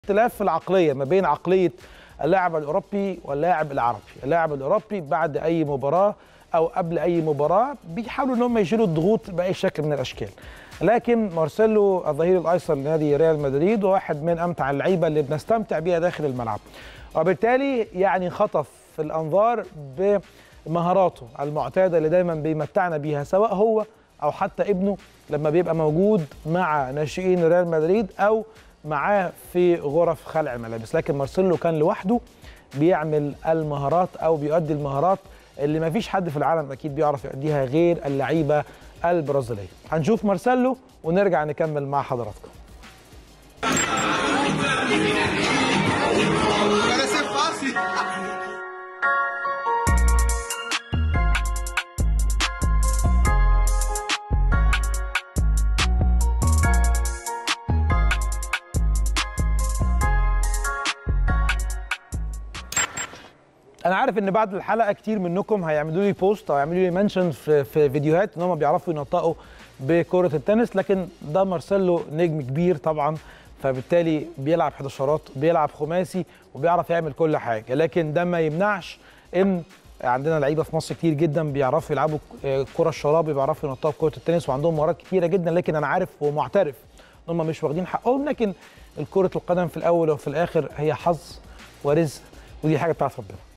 اختلاف في العقليه ما بين عقليه اللاعب الاوروبي واللاعب العربي اللاعب الاوروبي بعد اي مباراه او قبل اي مباراه بيحاولوا ان هم يشيلوا الضغوط باي شكل من الاشكال لكن مارسيلو الظهير الايسر لنادي ريال مدريد واحد من امتع اللعيبه اللي بنستمتع بيها داخل الملعب وبالتالي يعني خطف في الانظار بمهاراته المعتاده اللي دايما بيمتعنا بيها سواء هو او حتى ابنه لما بيبقى موجود مع ناشئين ريال مدريد او معاه في غرف خلع الملابس لكن مارسيلو كان لوحده بيعمل المهارات او بيؤدي المهارات اللي ما فيش حد في العالم اكيد بيعرف يؤديها غير اللعيبه البرازيليه هنشوف مارسيلو ونرجع نكمل مع حضراتكم Parece fácil. انا عارف ان بعد الحلقه كتير منكم هيعملوا لي بوست او يعملوا لي منشن في, في فيديوهات ان هم بيعرفوا ينطقوا بكره التنس لكن ده مارسيلو نجم كبير طبعا فبالتالي بيلعب حداشرات بيلعب خماسي وبيعرف يعمل كل حاجه لكن ده ما يمنعش ان عندنا لعيبه في مصر كتير جدا بيعرفوا يلعبوا كره الشراب بيعرفوا ينطقوا كره التنس وعندهم مهارات كتيره جدا لكن انا عارف ومعترف ان هم مش واخدين حقهم لكن كره القدم في الاول وفي الاخر هي حظ ورزق ودي حاجه بتاعت ربنا